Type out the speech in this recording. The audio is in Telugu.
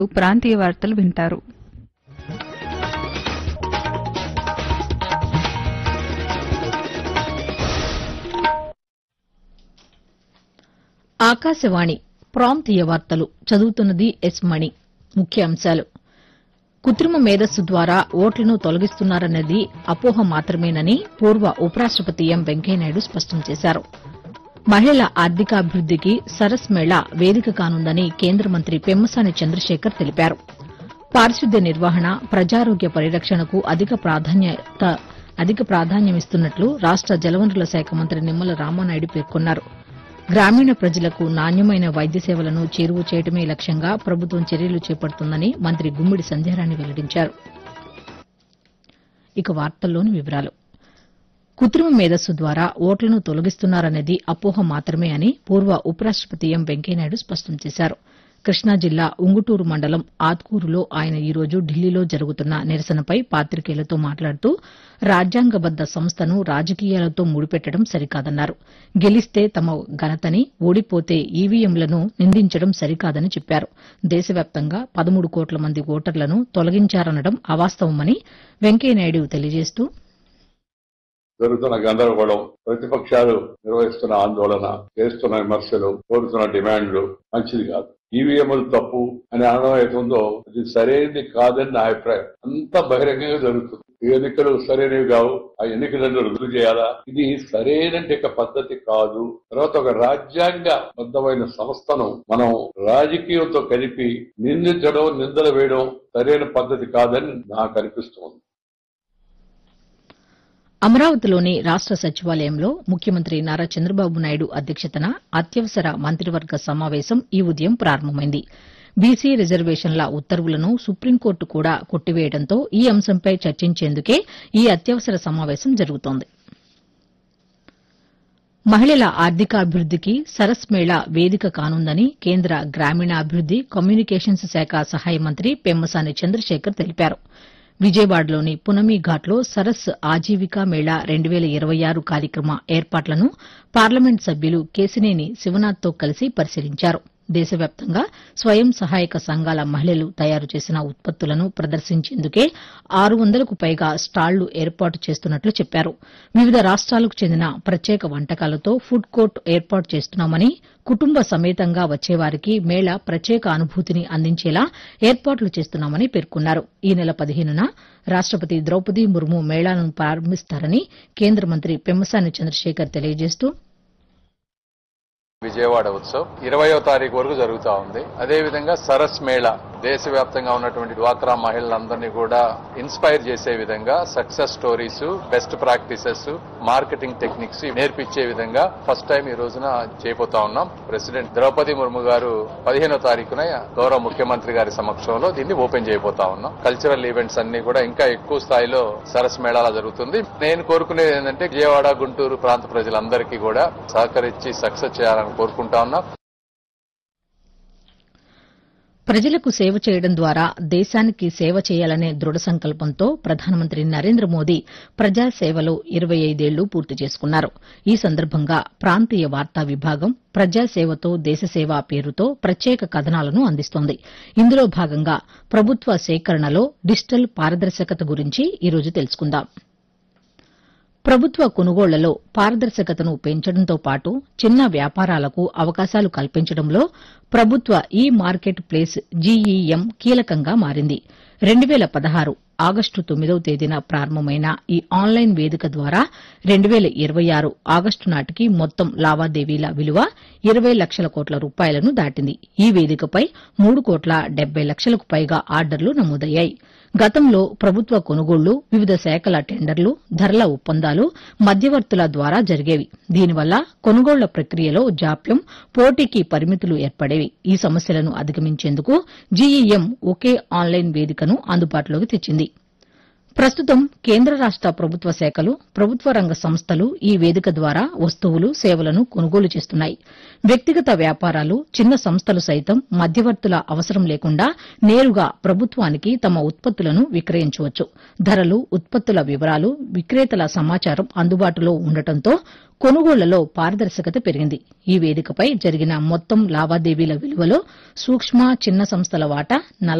ప్రాంతీయ వార్తలు వింటారు ఆకాశవాణి ప్రాంతీయ వార్తలు చదువుతున్నది ఎస్ మణి ముఖ్యాంశాలు కృత్రిమ మేధస్సు ద్వారా ఓట్లను తొలగిస్తున్నారన్నది అపోహ మాత్రమేనని పూర్వ ఉపరాష్టపతి ఎం వెంకయ్యనాయుడు స్పష్టం చేశారు మహిళల ఆర్థికాభివృద్దికి సరస్ మేళా వేదిక కానుందని కేంద్ర మంత్రి పెమ్మసాని చంద్రశేఖర్ తెలిపారు పారిశుద్ధ్య నిర్వహణ ప్రజారోగ్య పరిరక్షణకు అధిక ప్రాధాన్యత అధిక ప్రాధాన్యమిస్తున్నట్లు రాష్ట జలవనరుల శాఖ మంత్రి నిమ్మల రామానాయుడు పేర్కొన్నారు గ్రామీణ ప్రజలకు నాణ్యమైన వైద్య సేవలను చేరువ చేయడమే లక్ష్యంగా ప్రభుత్వం చర్యలు చేపడుతుందని మంత్రి గుమ్మిడి సంధ్యారాణి వెల్లడించారు ఇక వార్తల్లోని వివరాలు కృత్రిమ మేధస్సు ద్వారా ఓట్లను తొలగిస్తున్నారన్నది అపోహ మాత్రమే అని పూర్వ ఉపరాష్టపతి ఎం వెంకయ్యనాయుడు స్పష్టం చేశారు కృష్ణా జిల్లా ఉంగుటూరు మండలం ఆత్కూరులో ఆయన ఈ రోజు ఢిల్లీలో జరుగుతున్న నిరసనపై పాతికేయులతో మాట్లాడుతూ రాజ్యాంగబద్ద సంస్థను రాజకీయాలతో ముడిపెట్టడం సరికాదన్నారు గెలిస్తే తమ ఘనతని ఓడిపోతే ఈవీఎంలను నిందించడం సరికాదని చెప్పారు దేశవ్యాప్తంగా పదమూడు కోట్ల మంది ఓటర్లను తొలగించారనడం అవాస్తవమని వెంకయ్యనాయుడు తెలియజేస్తూ జరుగుతున్న గందరగోళం ప్రతిపక్షాలు నిర్వహిస్తున్న ఆందోళన చేస్తున్న విమర్శలు కోరుతున్న డిమాండ్లు మంచిది కాదు ఈవీఎంలు తప్పు అని అనడం అవుతుందో అది సరైనది కాదని నా అభిప్రాయం అంత బహిరంగంగా జరుగుతుంది ఈ ఎన్నికలు సరైనవి కావు ఆ ఎన్నికలను రద్దు చేయాలా ఇది సరైన పద్ధతి కాదు తర్వాత ఒక రాజ్యాంగ బద్దమైన సంస్థను మనం రాజకీయంతో కలిపి నిందించడం నిందలు వేయడం సరైన పద్ధతి కాదని నాకు అనిపిస్తుంది అమరావతిలోని రాష్ట సచివాలయంలో ముఖ్యమంత్రి నారా చంద్రబాబు నాయుడు అధ్యక్షతన అత్యవసర మంత్రివర్గ సమావేశం ఈ ఉదయం ప్రారంభమైంది బీసీ రిజర్వేషన్ల ఉత్తర్వులను సుప్రీంకోర్టు కూడా కొట్టివేయడంతో ఈ అంశంపై చర్చించేందుకే ఈ అత్యవసర సమావేశం జరుగుతోంది మహిళల ఆర్థికాభివృద్దికి సరస్ మేళా వేదిక కానుందని కేంద్ర గ్రామీణాభివృద్ది కమ్యూనికేషన్స్ శాఖ సహాయ మంత్రి పెమ్మసాని చంద్రశేఖర్ తెలిపారు విజయవాడలోని పునమి ఘాట్లో సరస్ ఆజీవికా మేళా రెండు వేల ఇరవై ఆరు కార్యక్రమ ఏర్పాట్లను పార్లమెంట్ సభ్యులు కేశినేని శివనాథ్తో కలిసి పరిశీలించారు దేశవ్యాప్తంగా స్వయం సహాయక సంఘాల మహిళలు తయారు చేసిన ఉత్పత్తులను ప్రదర్శించేందుకే ఆరు వందలకు పైగా స్టాళ్లు ఏర్పాటు చేస్తున్నట్లు చెప్పారు వివిధ రాష్ట్రాలకు చెందిన ప్రత్యేక వంటకాలతో ఫుడ్ కోర్ట్ ఏర్పాటు చేస్తున్నామని కుటుంబ సమేతంగా వచ్చేవారికి మేళా ప్రత్యేక అనుభూతిని అందించేలా ఏర్పాట్లు చేస్తున్నామని పేర్కొన్నారు ఈ నెల పదిహేనున రాష్టపతి ద్రౌపది ముర్ము మేళాను ప్రారంభిస్తారని కేంద్ర మంత్రి పెమ్మసాని చంద్రశేఖర్ తెలియజేస్తూ విజయవాడ ఉత్సవ్ ఇరవయో తారీఖు వరకు జరుగుతా ఉంది అదే విధంగా సరస్ మేళా దేశవ్యాప్తంగా ఉన్నటువంటి డ్వాక్రా మహిళలందరినీ కూడా ఇన్స్పైర్ చేసే విధంగా success stories best practices marketing techniques నేర్పించే విధంగా ఫస్ట్ టైం ఈ రోజున చేయబోతా ఉన్నాం ప్రెసిడెంట్ ద్రౌపది ముర్ము గారు పదిహేనో తారీఖున గౌరవ ముఖ్యమంత్రి గారి సమక్షంలో దీన్ని ఓపెన్ చేయబోతా ఉన్నాం కల్చరల్ ఈవెంట్స్ అన్ని కూడా ఇంకా ఎక్కువ స్థాయిలో సరస్ మేళాలా జరుగుతుంది నేను కోరుకునేది ఏంటంటే విజయవాడ గుంటూరు ప్రాంత ప్రజలందరికీ కూడా సహకరించి సక్సెస్ చేయాలని కోరుకుంటా ఉన్నాం ప్రజలకు సేవ చేయడం ద్వారా దేశానికి సేవ చేయాలనే దృఢ సంకల్పంతో ప్రధానమంత్రి నరేంద్ర మోదీ ప్రజాసేవలో ఇరవై ఐదేళ్లు పూర్తి చేసుకున్నారు ఈ సందర్భంగా ప్రాంతీయ వార్తా విభాగం ప్రజాసేవతో దేశసేవ పేరుతో ప్రత్యేక కథనాలను అందిస్తోంది ఇందులో భాగంగా ప్రభుత్వ సేకరణలో డిజిటల్ పారదర్శకత గురించి ఈరోజు తెలుసుకుందాం ప్రభుత్వ కొనుగోళ్లలో పారదర్శకతను పెంచడంతో పాటు చిన్న వ్యాపారాలకు అవకాశాలు కల్పించడంలో ప్రభుత్వ ఈ మార్కెట్ ప్లేస్ జీఈఎం కీలకంగా మారింది రెండు వేల పదహారు ఆగస్టు తొమ్మిదవ తేదీన ప్రారంభమైన ఈ ఆన్లైన్ వేదిక ద్వారా రెండు వేల ఇరవై ఆరు ఆగస్టు నాటికి మొత్తం లావాదేవీల విలువ ఇరవై లక్షల కోట్ల రూపాయలను దాటింది ఈ వేదికపై మూడు కోట్ల డెబ్బై లక్షలకు పైగా ఆర్డర్లు నమోదయ్యాయి గతంలో ప్రభుత్వ కొనుగోళ్లు వివిధ శాఖల టెండర్లు ధరల ఒప్పందాలు మధ్యవర్తుల ద్వారా జరిగేవి దీనివల్ల కొనుగోళ్ల ప్రక్రియలో జాప్యం పోటీకి పరిమితులు ఏర్పడేవి ఈ సమస్యలను అధిగమించేందుకు జీఈఎం ఒకే ఆన్లైన్ వేదికను అందుబాటులోకి తెచ్చింది ప్రస్తుతం కేంద్ర రాష్ట ప్రభుత్వ శాఖలు ప్రభుత్వ రంగ సంస్థలు ఈ వేదిక ద్వారా వస్తువులు సేవలను కొనుగోలు చేస్తున్నాయి వ్యక్తిగత వ్యాపారాలు చిన్న సంస్థలు సైతం మధ్యవర్తుల అవసరం లేకుండా నేరుగా ప్రభుత్వానికి తమ ఉత్పత్తులను విక్రయించవచ్చు ధరలు ఉత్పత్తుల వివరాలు విక్రేతల సమాచారం అందుబాటులో ఉండటంతో కొనుగోళ్లలో పారదర్శకత పెరిగింది ఈ వేదికపై జరిగిన మొత్తం లావాదేవీల విలువలో సూక్ష్మ చిన్న సంస్థల వాటా